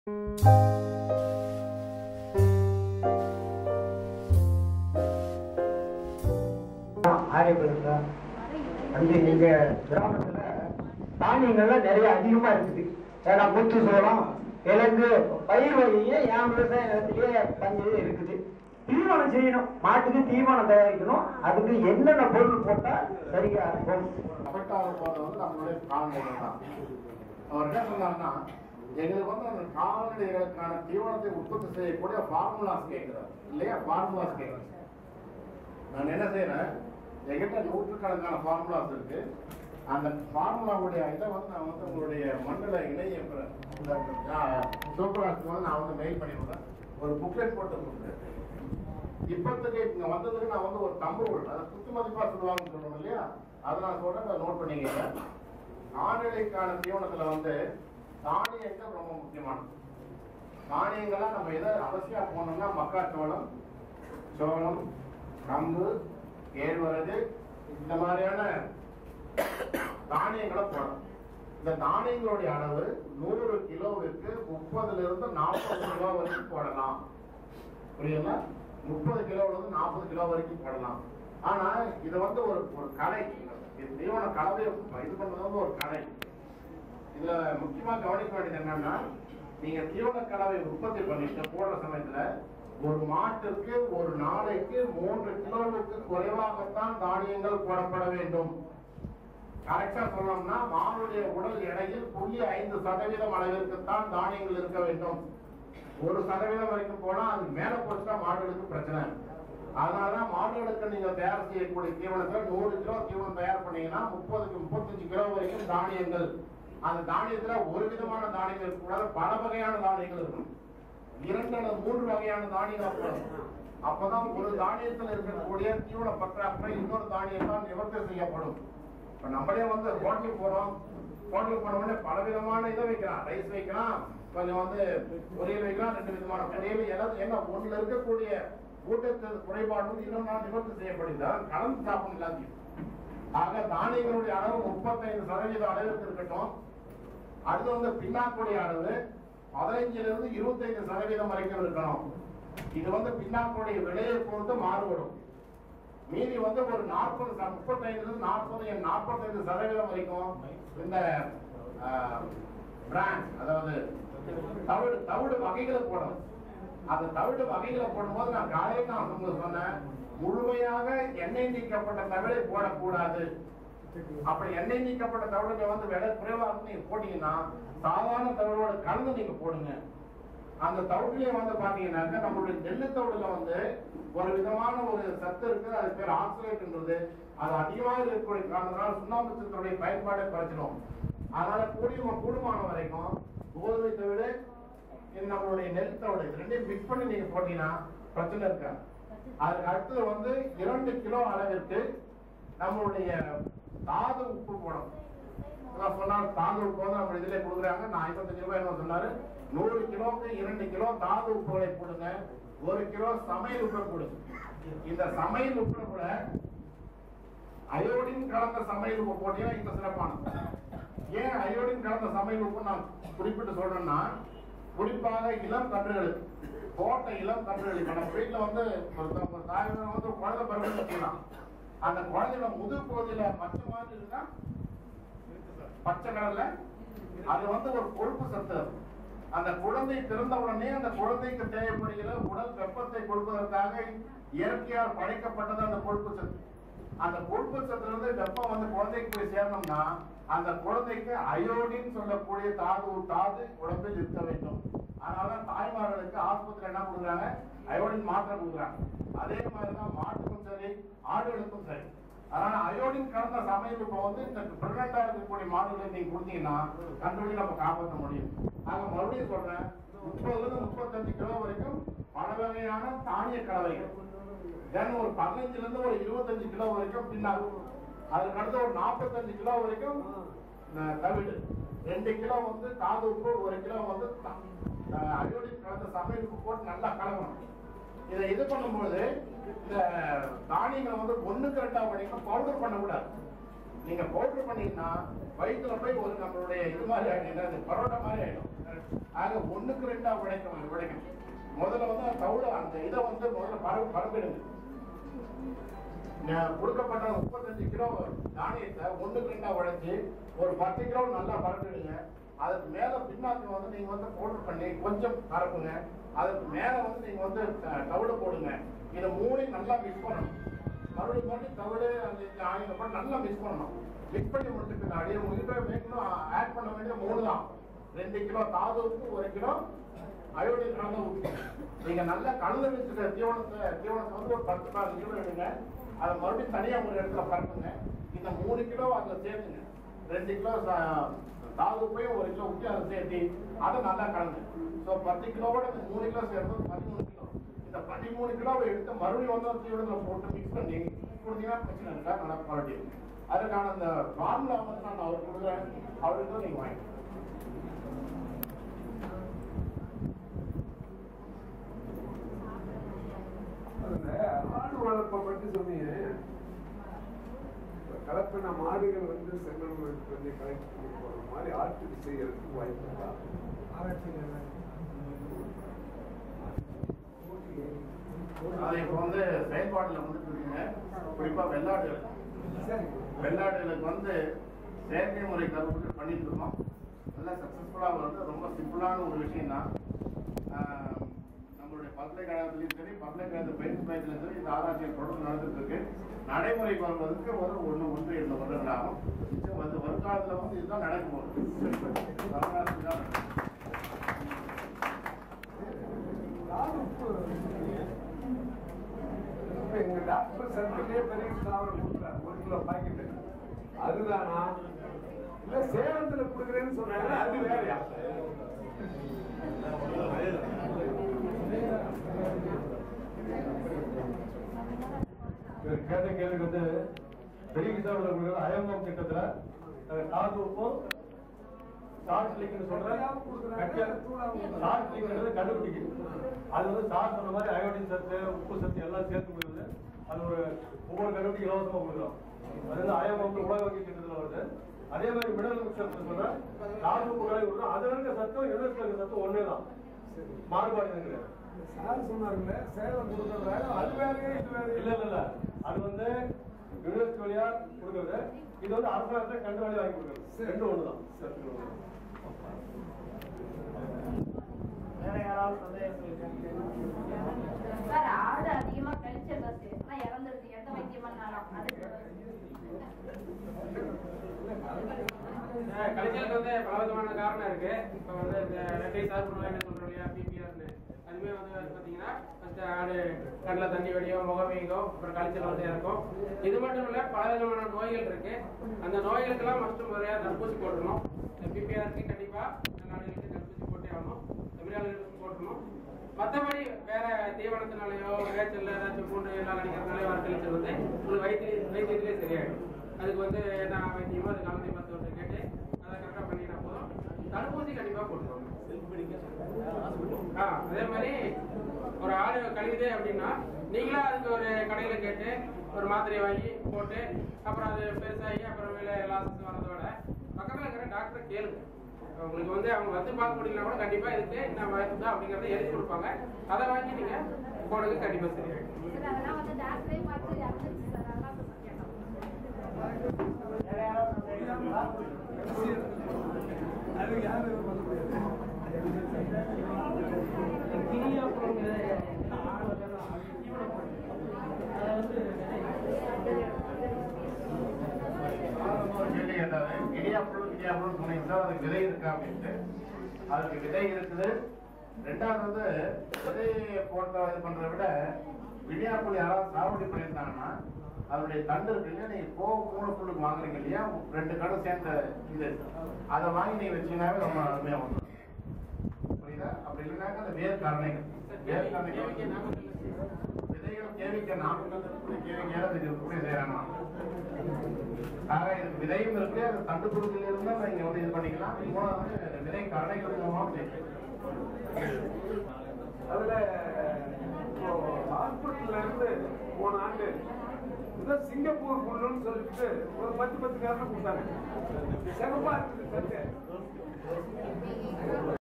ஆரியப்படுங்க வந்து நீங்க கிராமத்துல தானியங்கள்லாம் நிறைய அதிகமா இருக்குது ஏன்னா முத்து சோளம் கிழங்கு பயிர் வகையே என் விவசாய நிலத்திலேயே பஞ்சு இருக்குது தீவனம் செய்யணும் மாட்டுக்கு தீவனம் தயாரிக்கணும் அதுக்கு என்னென்ன பொருள் போட்டா சரியா இருக்கும் அபட்டாக போறது வந்து நம்மளுடைய கால்நடைகள் தான் அவர் என்ன சொன்னார்னா எங்களுக்கு வந்து அந்த கால்நடைகளுக்கான தீவனத்தை உற்பத்தி செய்யக்கூடிய ஃபார்முலாஸ் கேட்கிறார் இல்லையா ஃபார்முலாஸ் கேட்குறாரு நான் என்ன செய்யறேன் என்கிட்ட நூற்றுக்கணக்கான ஃபார்முலாஸ் இருக்கு அந்த ஃபார்முலாவுடைய இதை வந்து நான் வந்து உங்களுடைய மண்டல இணைய சூப்பராஜ் வந்து நான் வந்து மெயில் பண்ணி விடுறேன் ஒரு புக்லெட் போட்டு கொடுக்குறேன் இப்பத்துக்கு இங்க வந்ததுக்கு நான் வந்து ஒரு தம்பு அதை குத்து மதிப்பா சொல்லுவாங்கன்னு சொல்லுவோம் இல்லையா அதை நான் சொல்றேன் அதை நோட் பண்ணிக்கங்க கால்நடைக்கான தீவனத்துல வந்து தானியங்கள் ரொம்ப முக்கியமானது தானியங்களா நம்ம எதை அவசியம் போனோம்னா மக்காச்சோளம் சோளம் கம்பு கேழ்வரகு இந்த மாதிரியான தானியங்களை போடணும் இந்த தானியங்களுடைய அளவு நூறு கிலோவிற்கு முப்பதுல இருந்து நாற்பது கிலோ வரைக்கும் போடலாம் புரியுதுங்களா முப்பது கிலோல இருந்து நாற்பது கிலோ வரைக்கும் போடலாம் ஆனா இது வந்து ஒரு ஒரு கலை இது தீவன கலவை இது பண்றது வந்து ஒரு கலை இதுல முக்கியமா கவனிக்க வேண்டியது என்னன்னா நீங்க தீவன கலவை உற்பத்தி பண்ணிட்டு போடுற சமயத்துல ஒரு மாட்டிற்கு ஒரு நாளைக்கு மூன்று கிலோவுக்கு குறைவாகத்தான் தானியங்கள் போடப்பட வேண்டும் கரெக்டா சொல்லணும்னா மானுடைய உடல் எடையில் புள்ளி ஐந்து சதவீதம் அளவிற்கு தான் தானியங்கள் இருக்க வேண்டும் ஒரு சதவீதம் வரைக்கும் போனா அது மேல போச்சுன்னா மாடுகளுக்கு பிரச்சனை அதனாலதான் மாடுகளுக்கு நீங்க தயார் செய்யக்கூடிய தீவனத்துல நூறு கிலோ தீவனம் தயார் பண்ணீங்கன்னா முப்பதுக்கு முப்பத்தஞ்சு கிலோ வரைக்கும் தானியங்கள் அந்த தானியத்துல ஒரு விதமான தானியங்கள் இருக்கக்கூடாது பல வகையான தானியங்கள் இருக்கும் இரண்டு அல்லது மூன்று வகையான தானியங்கள் இருக்கணும். அப்பதான் ஒரு தானியத்தில் இருக்கக்கூடிய தீவன பற்றாக்குறை இன்னொரு தானியம் தான் நிவர்த்தி செய்யப்படும் இப்ப நம்மளே வந்து ஹோட்டலுக்கு போறோம் ஹோட்டலுக்கு போன உடனே பல விதமான இதை வைக்கலாம் ரைஸ் வைக்கலாம் கொஞ்சம் வந்து பொரியல் வைக்கலாம் ரெண்டு விதமான பொரியல் எல்லாம் என்ன ஒண்ணுல இருக்கக்கூடிய ஊட்டச்சத்து குறைபாடு வந்து இன்னொரு நிவர்த்தி செய்யப்படுகிறது கலந்து சாப்பிடும் எல்லாத்தையும் ஆக தானியங்களுடைய அளவு முப்பத்தைந்து சதவீத அளவிற்கு இருக்கட்டும் அடுத்து வந்து பின்னாக்குடைய அளவு பதினைஞ்சுல இருந்து இருபத்தைந்து சதவீதம் வரைக்கும் இருக்கணும் இது வந்து பின்னாக்குடைய விலையை பொறுத்து மாறுபடும் மீதி வந்து ஒரு நாற்பது முப்பத்தைந்துல இருந்து நாற்பது நாற்பத்தைந்து சதவீதம் வரைக்கும் இந்த பிராண்ட் அதாவது தவிடு தவிடு வகைகளை போடணும் அந்த தவிடு வகைகளை போடும்போது நான் காலையில் நான் உங்களுக்கு சொன்னேன் முழுமையாக எண்ணெய் நீக்கப்பட்ட தவிடை போடக்கூடாது அப்படி எண்ணெய் நீக்கப்பட்ட தவிடுங்க வந்து விலை குறைவா இருந்து நீங்க போட்டீங்கன்னா சாதாரண தவிடோட கலந்து நீங்க போடுங்க அந்த தவிடுலயே வந்து பாத்தீங்கன்னாக்க நம்மளுடைய நெல்லு தவிடுல வந்து ஒரு விதமான ஒரு சத்து இருக்கு அது பேர் ஆக்சிலேட்ன்றது அது அதிகமாக இருக்கக்கூடிய காரணத்தினால சுண்ணாம்பு சத்துடைய பயன்பாடை குறைச்சிடும் அதனால கூடிய கூடுமான வரைக்கும் கோதுமை தவிடு இந்த நம்மளுடைய நெல் தவிடு இது ரெண்டையும் மிக்ஸ் பண்ணி நீங்க போட்டீங்கன்னா பிரச்சனை இருக்காது அதுக்கு அடுத்தது வந்து இரண்டு கிலோ அளவிற்கு நம்மளுடைய தாது உப்பு போடணும் நான் சொன்னால் தாது உப்பு வந்து நம்ம இதுல கொடுக்குறாங்க நான் ஐம்பத்தஞ்சு ரூபாய் என்ன சொன்னாரு நூறு கிலோக்கு இரண்டு கிலோ தாது உப்புகளை போடுங்க ஒரு கிலோ சமையல் உப்பை போடுங்க இந்த சமையல் உப்புல கூட அயோடின் கலந்த சமையல் உப்பு போட்டீங்கன்னா இந்த சிறப்பானது ஏன் அயோடின் கலந்த சமையல் உப்பு நான் குறிப்பிட்டு சொல்றேன்னா குறிப்பாக இளம் கன்றுகளுக்கு போட்ட இளம் கன்றுகள் இப்ப நம்ம வீட்டுல வந்து ஒரு த- ஒரு தாய்மார் வந்து ஒரு குழந்தை பிறகு வச்சுக்கலாம் அந்த குழந்தையோட முதுகு பகுதியில பச்சை மாதிரி இருந்தா பச்சை கலர்ல அது வந்து ஒரு கொழுப்பு சத்து அது. அந்த குழந்தை பிறந்த உடனே அந்த குழந்தைக்கு தேவைப்படுகிற உடல் வெப்பத்தை கொடுப்பதற்காக இயற்கையால் படைக்கப்பட்டது அந்த கொழுப்பு சத்து அந்த கொழுப்பு சத்துல இருந்து வெப்பம் வந்து குழந்தைக்கு போய் சேரணும்னா அந்த குழந்தைக்கு அயோடின் சொல்லக்கூடிய தாது தாது உடம்பில் இருக்க வேண்டும் அதனாலதான் தாய்மார்களுக்கு ஆஸ்பத்திரி என்ன கொடுக்குறாங்க அயோடின் மாத்திரை கொடுக்குறாங்க அதே மாதிரிதான் மாட்டுக்கும் சரி ஆடுகளுக்கும் சரி அதனால அயோடின் கலந்த சமையல் இப்ப வந்து இந்த பிரெக்னண்டா இருக்கக்கூடிய மாடுகளை நீங்க கொடுத்தீங்கன்னா கண்டுபிடி நம்ம காப்பாற்ற முடியும் ஆக மறுபடியும் சொல்றேன் முப்பதுல இருந்து முப்பத்தஞ்சு கிலோ வரைக்கும் பல வகையான தானிய கலவைகள் தென் ஒரு பதினஞ்சுல இருந்து ஒரு இருபத்தஞ்சு கிலோ வரைக்கும் பின்னாடி அதுக்கு அடுத்து ஒரு நாற்பத்தஞ்சு கிலோ வரைக்கும் அஹ், தவிடு ரெண்டு கிலோ வந்து தாது உப்பு ஒரு கிலோ வந்து த- அஹ், அயோடின் கலந்த சமையல் உப்பு போட்டு நல்லா கலக்கணும் இதை இது பண்ணும்போது இந்த தானியங்களை வந்து ஒண்ணுக்கு ரெண்டா வரைக்கும் பவுடர் பண்ணக்கூடாது நீங்க பவுடர் பண்ணீங்கன்னா வயிற்றுல போய் ஒரு நம்மளுடைய இது மாதிரி ஆயிடும் என்னது பரோட்டா மாதிரி ஆயிடும் ஆக ஒண்ணுக்கு ரெண்டா உழைக்கணும் உழைக்கணும் முதல்ல வந்து அந்த தவிட அந்த இதை வந்து முதல்ல பரவு பரப்பிடுங்க நான் கொடுக்கப்பட்ட முப்பத்தஞ்சு கிலோ தானியத்தை ஒண்ணுக்கு ரெண்டா உழைச்சி ஒரு பத்து கிலோ நல்லா பரப்பிடுங்க அதுக்கு மேல பின்னாக்கு வந்து நீங்க வந்து பவுடர் பண்ணி கொஞ்சம் பரப்புங்க அதுக்கு மேல வந்து நீங்க வந்து த- தவிடு போடுங்க இதை மூணையும் நல்லா மிக்ஸ் பண்ணணும் மறுபடியும் மறுபடியும் தவிடு அந்த இந்த ஆயுதம் போட்டு நல்லா மிக்ஸ் பண்ணணும் மிக்ஸ் பண்ணி முடிச்சுட்டு பின்னாடி உங்ககிட்ட வேணும் ஆட் பண்ண வேண்டிய மூணு தான் ரெண்டு கிலோ தாது உப்பு ஒரு கிலோ அயோடின் கலந்த உப்பு நீங்க நல்லா கலந்து வச்சுருக்க தீவனத்தை தீவனத்தை வந்து ஒரு பத்து நாலு கிலோ எடுங்க அதை மறுபடியும் தனியா ஒரு இடத்துல பரப்புங்க இந்த மூணு கிலோ அதுல சேர்த்துங்க ரெண்டு கிலோ சா- தாது உப்பையும் ஒரு கிலோ ஊற்றி அதை சேர்த்து அதை நல்லா கலந்து ஸோ பத்து கிலோவோட இந்த மூணு கிலோ சேர்ந்து பதிமூணு கிலோ இந்த பதிமூணு கிலோவை எடுத்து மறுபடியும் வந்து அந்த தீவனத்தில் போட்டு மிக்ஸ் பண்ணி கொடுத்தீங்கன்னா பிரச்சனை இருக்கா நல்லா குவாலிட்டி இருக்கும் அதுக்கான அந்த ஃபார்முலா வந்து நான் அவருக்கு கொடுக்குறேன் அவருக்கு தான் நீங்கள் வாங்கிக்கலாம் அதுல ஆடு வளர்ப்பை பற்றி சொன்னீங்க இப்ப கலப்பின மாடுகள் வந்து செங்கல் வந்து கலெக்ட் பண்ணி போற மாதிரி ஆட்டுக்கு செய்யறதுக்கு வாய்ப்பு இருக்கா அதை இப்போ வந்து செயல்பாட்டில் வந்துட்டு இருக்குங்க குறிப்பா வெள்ளாடுகள் வெள்ளாடுகளுக்கு வந்து செயற்கை முறை கருவுட்டு பண்ணிட்டு இருக்கோம் நல்லா சக்ஸஸ்ஃபுல்லாக வந்து ரொம்ப சிம்பிளான ஒரு விஷயம் தான் நம்மளுடைய பல்கலைக்கழகத்திலையும் சரி பல்கலைக்கழக பயிற்சி மையத்திலும் சரி இந்த ஆராய்ச்சியை தொடர்ந்து நடந்துட்டு இருக்கு நடைமுறைக்கு வருவதற்கு ஒரு ஒன்று ஒன்று இரண்டு வருடங்கள் ஆகும் இது வந்து வருங்காலத்தில் வந்து இதுதான் நடக்க போகுது வருங்காலத்தில் தான் நடக்கும். இப்ப எங்க டாக்டர் சர்க்கிளே பெரிய தாவரம் கொடுக்குறாரு ஒரு கிலோ பாக்கெட் அதுதானா இல்ல சேலத்துல கொடுக்குறேன்னு சொன்னாங்க அது வேறையா இவர் கேட்ட கேள்விக்கு வந்து பெரிய கிசாவில் கொடுக்குற அயம்பம் திட்டத்துல நாங்க காது உப்பும் ஷார்ட் லிங்க்னு சொல்ற ஷார்ட் லிங்க்ன்றது கண்டுபிடிக்கு அது வந்து சார் சொன்ன மாதிரி அயோடின் சத்து உப்பு சத்து எல்லாம் சேர்த்து கொடுக்குது அது ஒரு ஒவ்வொரு கண்டுபிடிக்கு இலவசமா கொடுக்குறோம் அது வந்து அயம்பம் உலக வங்கி திட்டத்துல வருது அதே மாதிரி மினரல் மிக்சர் சொல்ற காது உப்பு கலவை கொடுக்குறோம் அதுல இருக்க சத்தும் யூனிவர்சிட்டியில் இருக்க சத்தும் ஒன்னே தான் மாறுபாடு எதுவும் கிடையாது சார் சொன்னாருல்ல சேலம் கொடுக்குறாங்க அது வேறையா இது வேறையா இல்ல இல்ல இல்ல அது வந்து யூனிவர்சிட்டி வழியா கொடுக்கறது இது வந்து அரசாங்கத்தை கண்டு வழி வாங்கி கொடுக்கறது ரெண்டு ஒண்ணுதான் வேற யாராவது சந்தேகம் இருக்கா? சார் ஆடு அதிகமா கழிச்சல் பஸ் ஆனா இறந்துருது எந்த வைத்தியம் பண்ணாலும் அதுக்கு கலைச்சலுக்கு வந்து பல விதமான காரணம் இருக்கு இப்போ வந்து இந்த ரெட்டை சார்பு நோய்னு சொல்றோம் இல்லையா பிபிஆர்னு அதுவுமே வந்து பாத்தீங்கன்னா ஃபர்ஸ்ட் ஆடு கண்ணில் தண்ணி வெடியும் முகம் வீங்கும் அப்புறம் கலைச்சல் வந்து இருக்கும் இது மட்டும் இல்ல பல விதமான நோய்கள் இருக்கு அந்த நோய்களுக்கெல்லாம் ஃபர்ஸ்ட் முறையா தடுப்பூசி போட்டுருணும் இந்த பிபிஆருக்கு கண்டிப்பா நாடுகளுக்கு தடுப்பூசி போட்டே ஆகணும் தமிழ்நாடுகளுக்கு போட்டுருணும் மற்றபடி வேற தீவனத்தினாலேயோ விளைச்சல்ல ஏதாச்சும் பூண்டு எல்லாம் நினைக்கிறதுனாலே வர கழிச்சல் வந்து உங்களுக்கு வயிற்று வைத்தியத்திலே சரியாயிடும் அதுக்கு வந்து என்ன வைத்தியமோ அது கலந்து மருத்துவத்தை கேட்டு அதை கரெக்டாக பண்ணிட்டா போதும் தடுப்பூசி கண்டிப்பாக போட்டுருவாங்க ஆ அதே மாதிரி ஒரு ஆடு கழியுது அப்படின்னா நீங்களா அதுக்கு ஒரு கடையில கேட்டு ஒரு மாத்திரையை வாங்கி போட்டு அப்புறம் அது பெருசாகி அப்புறமேல லாசஸ் வரதோட பக்கத்துல இருக்கிற டாக்டரை கேளுங்க உங்களுக்கு வந்து அவங்க வந்து பார்க்க முடியலனா கூட கண்டிப்பா இதுக்கு என்ன மருந்து அப்படிங்கறத எழுதி கொடுப்பாங்க அதை வாங்கி நீங்க போடுங்க கண்டிப்பா சரியாயிடும் சார் அதெல்லாம் வந்து டாக்டரே பார்த்து இறந்துருச்சு சார் அதெல்லாம் கொஞ்சம் கேட்டோம் வேற யாராவது சந்தேகம் இருக்கா? அது யாரு பண்ண முடியாது ஒரு கேள்வி கேட்டாரு இடியாப்புழு இடியாப்புழு சொன்னீங்க சார் அதுக்கு விதை இருக்கா அப்படின்ட்டு அதுக்கு விதை இருக்குது ரெண்டாவது வந்து விதை போட்ட இது பண்றதை விட இடியாப்புழு யாராவது சாகுபடி பண்ணியிருந்தாங்கன்னா அதனுடைய தண்டு இருக்கு இல்லையா நீங்க போ மூணு புல்லுக்கு வாங்குறீங்க இல்லையா ரெண்டு கடை சேர்ந்த இது அதை வாங்கி நீங்க வச்சீங்கன்னாவே ரொம்ப அருமையா வந்துடும் புரியுதா அப்படி இல்லைனாக்க அந்த வேர் காரணைகள் வேர் காரணைகள் விதைகள் கேவிக்க நாமக்கல் கேவிக்க அதுக்கு எப்படி செய்யறாங்க ஆக இதுக்கு விதையும் இருக்கு அது தண்டு குருதியில இருந்து நீங்க வந்து இது பண்ணிக்கலாம் மூணாவது விதை கரணைகள் மூலமா செய்யலாம் அதுல இப்போ ஹாஸ்பிட்டல்ல இருந்து போன ஆண்டு ஏதோ சிங்கப்பூர் புல்லுன்னு சொல்லிட்டு ஒரு பத்து பத்து காரணம் கொடுத்தாங்க சிறப்பா இருக்குது சட்டை